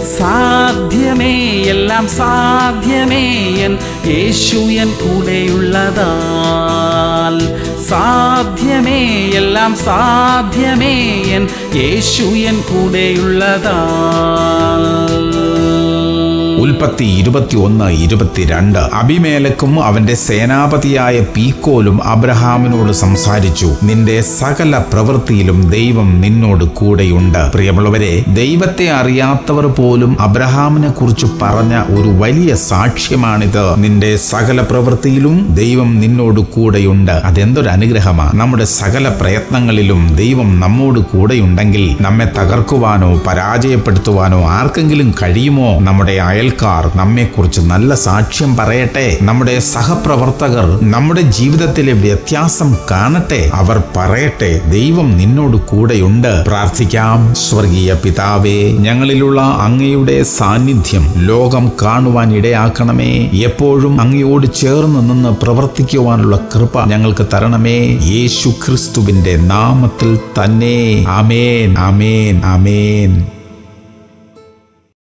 സാധ്യമേ എല്ലാം സാധ്യമേ എൻ യേശു എൻ കൂടെയുള്ളതാൽ സാധ്യമേ എല്ലാം സാധ്യമേ എൻ യേശു എൻ കൂടെയുള്ളതാൽ ഉൽപ്പത്തി ഇരുപത്തിയൊന്ന് ഇരുപത്തിരണ്ട് അഭിമേലക്കും അവന്റെ സേനാപതിയായ പീക്കോലും അബ്രഹാമിനോട് സംസാരിച്ചു നിന്റെ സകല പ്രവൃത്തിയിലും ദൈവം നിന്നോട് കൂടെയുണ്ട് പ്രിയമുള്ളവരെ ദൈവത്തെ അറിയാത്തവർ പോലും അബ്രഹാമിനെ കുറിച്ച് പറഞ്ഞ ഒരു വലിയ സാക്ഷ്യമാണിത് നിന്റെ സകല പ്രവൃത്തിയിലും ദൈവം നിന്നോട് കൂടെയുണ്ട് അതെന്തൊരു അനുഗ്രഹമാണ് നമ്മുടെ സകല പ്രയത്നങ്ങളിലും ദൈവം നമ്മോട് കൂടെയുണ്ടെങ്കിൽ നമ്മെ തകർക്കുവാനോ പരാജയപ്പെടുത്തുവാനോ ആർക്കെങ്കിലും കഴിയുമോ നമ്മുടെ അയൽക്കാർ നമ്മെക്കുറിച്ച് നല്ല സാക്ഷ്യം പറയട്ടെ നമ്മുടെ സഹപ്രവർത്തകർ നമ്മുടെ ജീവിതത്തിലെ വ്യത്യാസം കാണട്ടെ അവർ പറയട്ടെ ദൈവം നിന്നോട് കൂടെയുണ്ട് പ്രാർത്ഥിക്കാം സ്വർഗീയ പിതാവേ ഞങ്ങളിലുള്ള അങ്ങയുടെ സാന്നിധ്യം ലോകം കാണുവാൻ ഇടയാക്കണമേ എപ്പോഴും അങ്ങയോട് ചേർന്ന് നിന്ന് പ്രവർത്തിക്കുവാനുള്ള കൃപ ഞങ്ങൾക്ക് തരണമേ യേശു ക്രിസ്തുവിന്റെ നാമത്തിൽ തന്നെ ആമേൻ ആമേൻ ആമേൻ